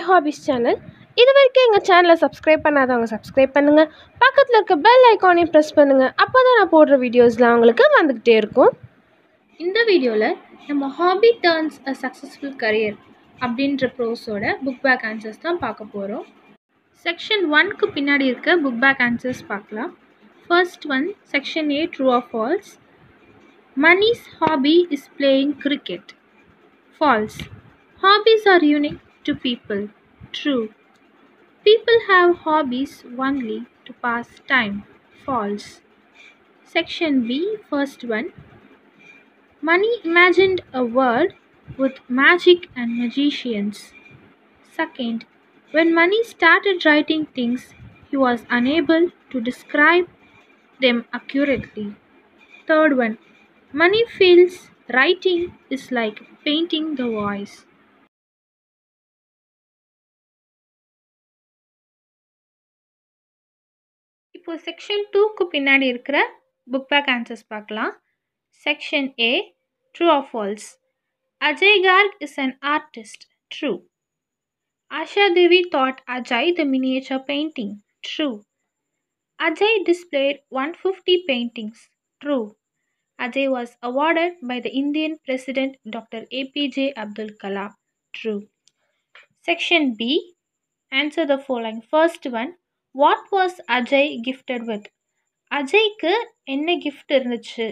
Hafiz channel இது வரைக்கும் எங்கள் சேனலை சப்ஸ்கிரைப் பண்ணாதவங்க சப்ஸ்கிரைப் பண்ணுங்கள் பக்கத்தில் இருக்க பெல் ஐக்கானையும் ப்ரெஸ் பண்ணுங்கள் அப்போ தான் நான் போடுற வீடியோஸ்லாம் உங்களுக்கு வந்துக்கிட்டே இருக்கும் இந்த வீடியோவில் நம்ம hobby turns a successful career அப்படின்ற ப்ரோஸோட புக் பேக் ஆன்சர்ஸ் தான் பார்க்க போகிறோம் செக்ஷன் ஒன்க்கு பின்னாடி இருக்க புக் பேக் ஆன்சர்ஸ் பார்க்கலாம் first one section A true or false Mani's hobby is playing cricket false hobbies are unique to people true People have hobbies only to pass time. False. Section B, first one. Money imagined a world with magic and magicians. Second, when Money started writing things, he was unable to describe them accurately. Third one, Money feels writing is like painting the voice. இப்போ section டூக்கு பின்னாடி இருக்கிற book back answers பார்க்கலாம் section A true or false Ajay Garg is an artist true Asha Devi thought Ajay the miniature painting true Ajay displayed 150 paintings true Ajay was awarded by the Indian President Dr. APJ Abdul Kalam true section B answer the following first one what was Ajay gifted with அஜய்க்கு என்ன gift இருந்துச்சு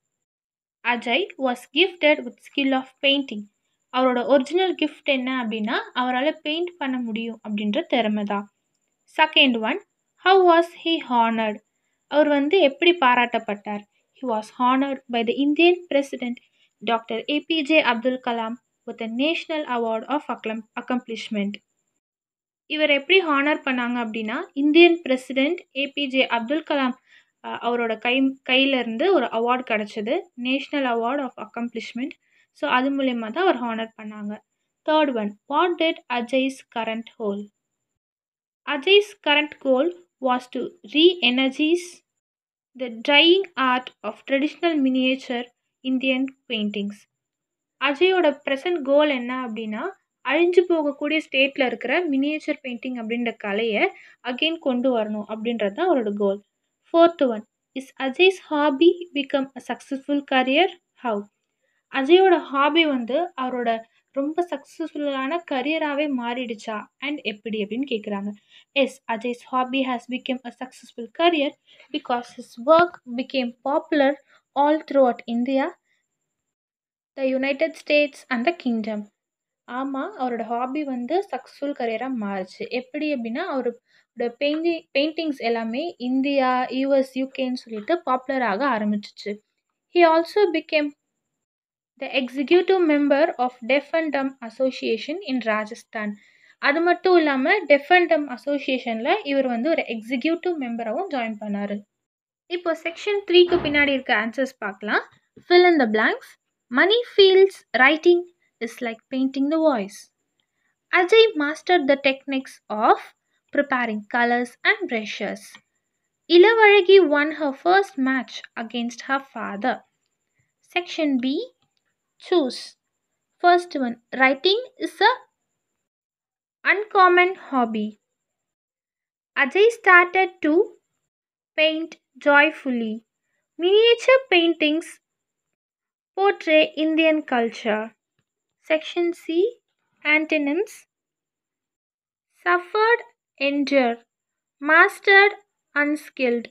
Ajay was gifted with skill of painting அவரோட original gift என்ன அப்படின்னா அவரால் paint பண்ண முடியும் அப்படின்ற திறமை தான் second one how was he honoured அவர் வந்து எப்படி பாராட்டப்பட்டார் he was honoured by the Indian president doctor APJ Abdul Kalam with a national award of acclaim accomplishment இவர் எப்படி ஹானர் பண்ணாங்க அப்படின்னா Indian president APJ Abdul Kalam அஹ், அவரோட கை கையிலேருந்து ஒரு அவார்டு கிடச்சிது national award of accomplishment so அது மூலயமா தான் அவர் ஹானர் பண்ணாங்க third one what did Ajay's current hole Ajay's current goal was to reenergise the drying art of traditional miniature Indian paintings அஜயோட ப்ரெசன்ட் கோல் என்ன அப்படின்னா அழிஞ்சு போகக்கூடிய ஸ்டேட்டில் இருக்கிற மினியேச்சர் பெயிண்டிங் அப்படின்ற கலையை அகெயின் கொண்டு வரணும் அப்படின்றது தான் அவரோட goal fourth one is Ajay's hobby become a successful career how அஜயோட ஹாபி வந்து அவரோட ரொம்ப சக்ஸஸ்ஃபுல்லான கரியராகவே மாறிடுச்சா அண்ட் எப்படி அப்படின்னு கேட்குறாங்க yes Ajay's hobby has become a successful career because his work became popular all throughout India the United States and the Kingdom ஆமாம் அவரோட hobby வந்து சக்ஸஸ்ஃபுல் கரியராக மாறுச்சு எப்படி அப்படின்னா அவரோட பெயிண்டிங் பெயிண்டிங்ஸ் எல்லாமே இந்தியா யூஎஸ் யூகேன்னு சொல்லிட்டு பாப்புலர் ஆக ஆரம்பிச்சிச்சு he also became the executive member of deaf and dumb association in Rajasthan அது மட்டும் இல்லாமல் டெஃப் அண்ட் டம் அசோசியேஷனில் இவர் வந்து ஒரு எக்ஸிக்யூட்டிவ் மெம்பராகவும் ஜாயின் பண்ணார் இப்போ செக்ஷன் த்ரீக்கு பின்னாடி இருக்க ஆன்சர்ஸ் பார்க்கலாம் fill in the blanks money feels writing is like painting the voice ajay mastered the techniques of preparing colors and brushes ilavazhagi won her first match against her father section b choose first one writing is a uncommon hobby ajay started to paint joyfully miniature paintings portray Indian culture. Section C Antonyms Suffered, endure, mastered, unskilled,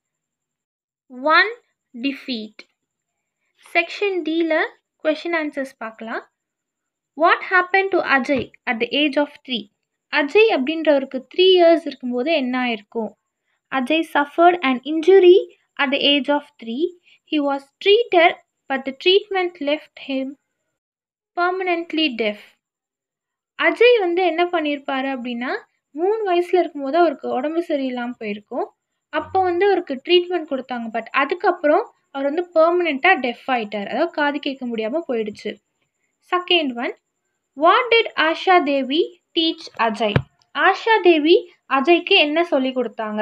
won, defeat. Section D ல question answers பார்க்கலாம் what happen to Ajay at the age of three Ajay அப்படின்றவருக்கு three years இருக்கும்போது என்ன ஆயிருக்கும் Ajay suffered and injury at the age of three he was treated but the treatment left him permanently deaf Ajay வந்து என்ன பண்ணியிருப்பாரு அப்படின்னா மூணு வயசில் இருக்கும்போது அவருக்கு உடம்பு சரியில்லாமல் போயிருக்கும் அப்போ வந்து அவருக்கு ட்ரீட்மெண்ட் கொடுத்தாங்க பட் அதுக்கப்புறம் அவர் வந்து பெர்மனெண்ட்டாக டெஃப் ஆயிட்டார் அதாவது காது கேட்க முடியாமல் போயிடுச்சு second one what did Asha Devi teach Ajay Asha Devi அஜய்க்கு என்ன சொல்லி கொடுத்தாங்க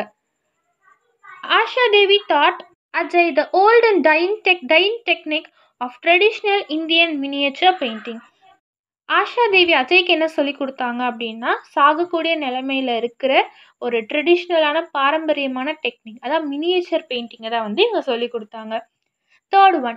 Asha Devi taught Ajay, the old and dying, tech, dying technique of traditional Indian miniature painting. Asha Devi அஜய்க்கு என்ன சொல்லி கொடுத்தாங்க அப்படின்னா சாகக்கூடிய நிலைமையில இருக்கிற ஒரு ட்ரெடிஷ்னலான பாரம்பரியமான டெக்னிக் அதான் மினியேச்சர் பெயிண்டிங்கை தான் வந்து இவங்க சொல்லி கொடுத்தாங்க third one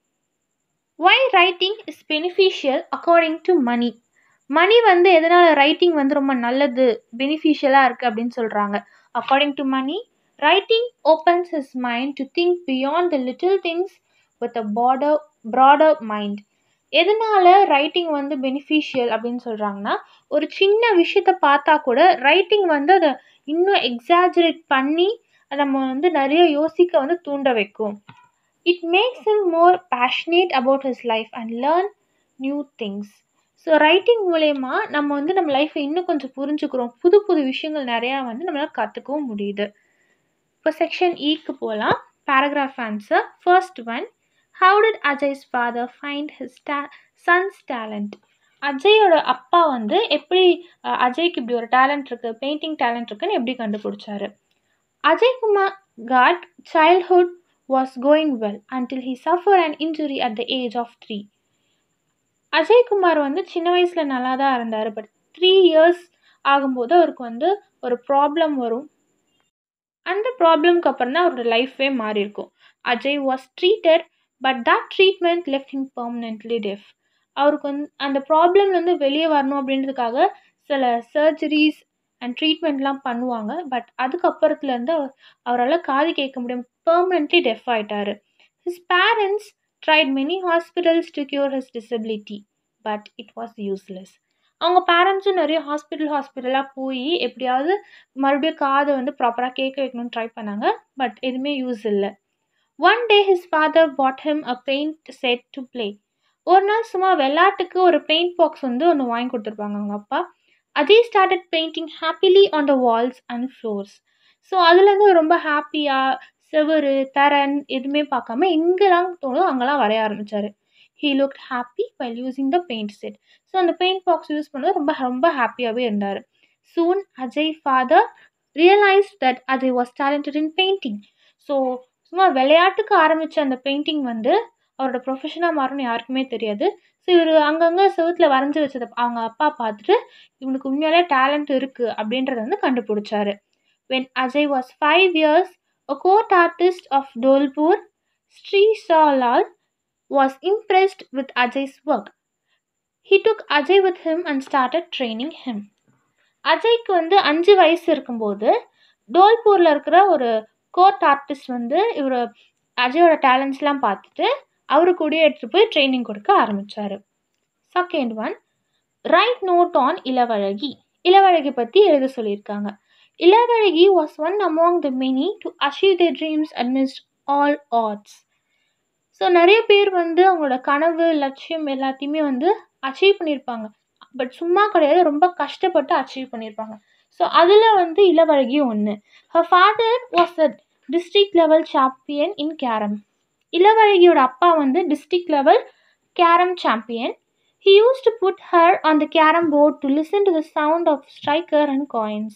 why writing is beneficial according to Mani Mani வந்து எதனால் ரைட்டிங் வந்து ரொம்ப நல்லது பெனிஃபிஷியலாக இருக்குது அப்படின்னு சொல்கிறாங்க according to Mani writing opens his mind to think beyond the little things with a border broader mind எதனால ரைட்டிங் வந்து பெனிஃபிஷியல் அப்படின்னு சொல்கிறாங்கன்னா ஒரு சின்ன விஷயத்த பார்த்தா கூட ரைட்டிங் வந்து அதை இன்னும் எக்ஸாஜரேட் பண்ணி அதை நம்ம வந்து நிறைய யோசிக்க வந்து தூண்ட வைக்கும் it makes him more passionate about his life and learn new things so writing மூலயமா நம்ம வந்து நம்ம லைஃப்பை இன்னும் கொஞ்சம் புரிஞ்சுக்கிறோம் புது புது விஷயங்கள் நிறையா வந்து நம்மளால் கற்றுக்கவும் முடியுது இப்போ செக்ஷன் ஈக்கு போகலாம் paragraph answer first one how did Ajay's father find his டே சன்ஸ் டேலண்ட் அஜயோட அப்பா வந்து எப்படி அஹ், அஜய்க்கு இப்படி ஒரு டேலண்ட் இருக்குது பெயிண்டிங் டேலண்ட் இருக்குன்னு எப்படி கண்டுபிடிச்சாரு Ajay Kumar got childhood was going well until he suffered an injury at the age of three Ajay Kumar வந்து சின்ன வயசில் நல்லா தான் இருந்தார் பட் த்ரீ இயர்ஸ் ஆகும்போது அவருக்கு வந்து ஒரு ப்ராப்ளம் வரும் அந்த ப்ராப்ளம்க்கு அப்புறம் தான் அவரோட லைஃபே மாறி இருக்கும் Ajay was treated but that treatment left him permanently deaf அவருக்கு வந்து அந்த ப்ராப்ளம்லேருந்து வெளியே வரணும் அப்படின்றதுக்காக சில சர்ஜரிஸ் அண்ட் ட்ரீட்மெண்ட்லாம் பண்ணுவாங்க பட் அதுக்கப்புறத்துலேருந்து அவர் அவரால் காது கேட்க முடியும் பர்மனெண்ட்லி டெஃப் ஆயிட்டாரு his parents tried many hospitals to cure his disability but it was useless அவங்க பேரண்ட்ஸும் நிறைய ஹாஸ்பிட்டல் ஹாஸ்பிட்டலாக போய் எப்படியாவது மறுபடியும் காதை வந்து ப்ராப்பராக கேட்க வைக்கணும்னு ட்ரை பண்ணாங்க பட் எதுவுமே யூஸ் இல்லை one day his father bought him a paint set to play ஒரு நாள் சும்மா விளையாட்டுக்கு ஒரு பெயிண்ட் பாக்ஸ் வந்து ஒன்று வாங்கி கொடுத்துருப்பாங்க அவங்க அப்பா Ajay started painting happily on the walls and floors so அதுலேருந்து ரொம்ப ஹாப்பியாக செவுரு தரன் எதுவுமே பார்க்காம எங்கெல்லாம் தோணுதோ அங்கெல்லாம் வரைய ஆரம்பித்தார் he look happy while using the paint set so அந்த பெயிண்ட் பாக்ஸ் யூஸ் பண்ணது ரொம்ப ரொம்ப ஹாப்பியாகவே இருந்தார் soon Ajay father realise that Ajay was talented in painting so சும்மா விளையாட்டுக்கு ஆரம்பித்த அந்த பெயிண்டிங் வந்து அவரோட ப்ரொஃபஷனாக மாறும்னு யாருக்குமே தெரியாது ஸோ இவர் அங்கங்கே செவுத்தில் வரைஞ்சி வச்சதை அவங்க அப்பா பார்த்துட்டு இவனுக்கு உண்மையாலே டேலண்ட் இருக்குது அப்படின்றத வந்து கண்டுபிடிச்சாரு when Ajay was five years a court artist of Dolpur, Sri Salal, was impressed with Ajay's work. He took Ajay with him and started training him. அஜய்க்கு வந்து அஞ்சு வயசு இருக்கும்போது டோல்பூரில் இருக்கிற ஒரு கோர்ட் ஆர்டிஸ்ட் வந்து இவர் அஜயோட டேலண்ட்ஸ்லாம் பார்த்துட்டு அவரு கூடயே எடுத்துகிட்டு போய் ட்ரைனிங் கொடுக்க ஆரம்பித்தார் second one write note on Ilavazhagi Ilavazhagi பற்றி எழுத சொல்லியிருக்காங்க Ilavazhagi was one among the many to achieve the dreams amidst all arts so நிறைய பேர் வந்து அவங்களோட கனவு லட்சியம் எல்லாத்தையுமே வந்து அச்சீவ் பண்ணியிருப்பாங்க பட் சும்மா கிடையாது ரொம்ப கஷ்டப்பட்டு அச்சீவ் பண்ணியிருப்பாங்க ஸோ அதில் வந்து இளவழகியும் ஒன்று her father was a district level champion in carrom இளவழகியோட அப்பா வந்து district level carrom champion he use to put her on the carrom board to listen to the sound of striker and coins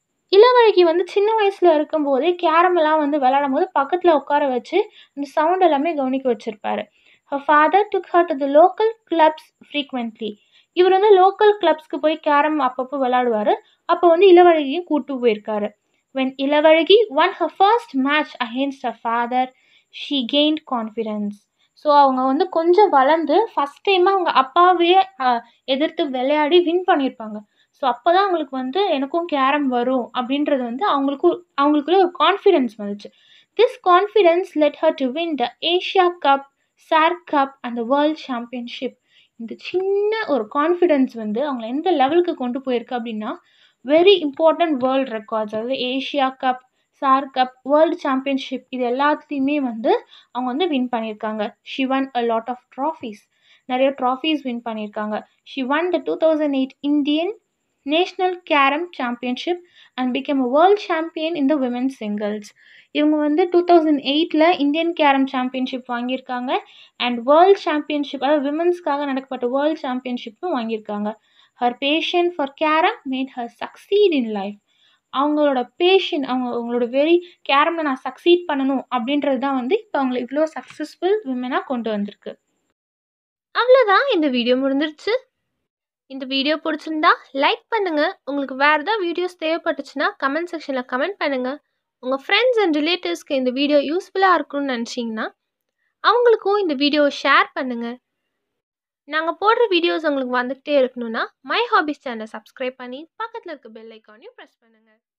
இளவழகி வந்து சின்ன வயசில் இருக்கும்போதே கேரமெல்லாம் வந்து விளையாடும் போது பக்கத்தில் உட்கார வச்சு அந்த சவுண்ட் எல்லாமே கவனிக்க வச்சுருப்பாரு her father took her to the local clubs frequently இவர் வந்து லோக்கல் கிளப்ஸ்க்கு போய் கேரம் அப்பப்போ விளையாடுவார் அப்போ வந்து இளவழகியும் கூட்டு போயிருக்காரு when Ilavazhagi won her first match against her father she gained confidence so அவங்க வந்து கொஞ்சம் வளர்ந்து ஃபஸ்ட் டைமாக அவங்க அப்பாவே அஹ், எதிர்த்து விளையாடி வின் பண்ணியிருப்பாங்க ஸோ அப்போ தான் அவங்களுக்கு வந்து எனக்கும் கேரம் வரும் அப்படின்றது வந்து அவங்களுக்கும் அவங்களுக்குள்ள ஒரு கான்ஃபிடென்ஸ் வந்துச்சு this confidence led her to win the Asia cup SAARC cup and the world championship இந்த சின்ன ஒரு கான்ஃபிடென்ஸ் வந்து அவங்கள எந்த லெவலுக்கு கொண்டு போயிருக்கு அப்படின்னா வெரி இம்பார்ட்டன்ட் வேர்ல்ட் ரெக்கார்ட்ஸ் அதாவது Asia cup SAARC cup world championship இது எல்லாத்துலேயுமே வந்து அவங்க வந்து வின் பண்ணியிருக்காங்க she won a lot of trophies நிறைய ட்ராஃபீஸ் வின் பண்ணியிருக்காங்க she won the two thousand eight Indian national carrom championship and became a world champion in the women singles இவங்க வந்து டூ தௌசண்ட் எயிட்டில் இந்தியன் கேரம் சாம்பியன்ஷிப் வாங்கியிருக்காங்க and world championship அதாவது விமென்ஸ்க்காக நடக்கப்பட்ட வேர்ல்ட் சாம்பியன்ஷிப்பும் வாங்கியிருக்காங்க her fashion for carrom made her succeed in life அவங்களோட பேஷன் அவங்க அவங்களோட வெரி கேரமில் நான் சக்சீட் பண்ணணும் அப்படின்றது தான் வந்து இப்போ அவங்களை இவ்வளோ சக்ஸஸ்ஃபுல் விமனாக கொண்டு வந்திருக்கு அவ்வளோதான் இந்த வீடியோ முடிஞ்சிருச்சு இந்த வீடியோ பிடிச்சிருந்தா லைக் பண்ணுங்கள் உங்களுக்கு வேறு ஏதாவது வீடியோஸ் தேவைப்பட்டுச்சுன்னா கமெண்ட் செக்ஷனில் கமெண்ட் பண்ணுங்கள் உங்கள் ஃப்ரெண்ட்ஸ் அண்ட் ரிலேட்டிவ்ஸ்க்கு இந்த வீடியோ யூஸ்ஃபுல்லாக இருக்கும்னு நினச்சிங்கன்னா அவங்களுக்கும் இந்த வீடியோவை ஷேர் பண்ணுங்கள் நாங்கள் போடுற வீடியோஸ் உங்களுக்கு வந்துகிட்டே இருக்கணும்னா மை ஹாபிஸ் சேனலை சப்ஸ்கிரைப் பண்ணி பக்கத்தில் இருக்க பெல் ஐக்கானையும் ப்ரெஸ் பண்ணுங்கள்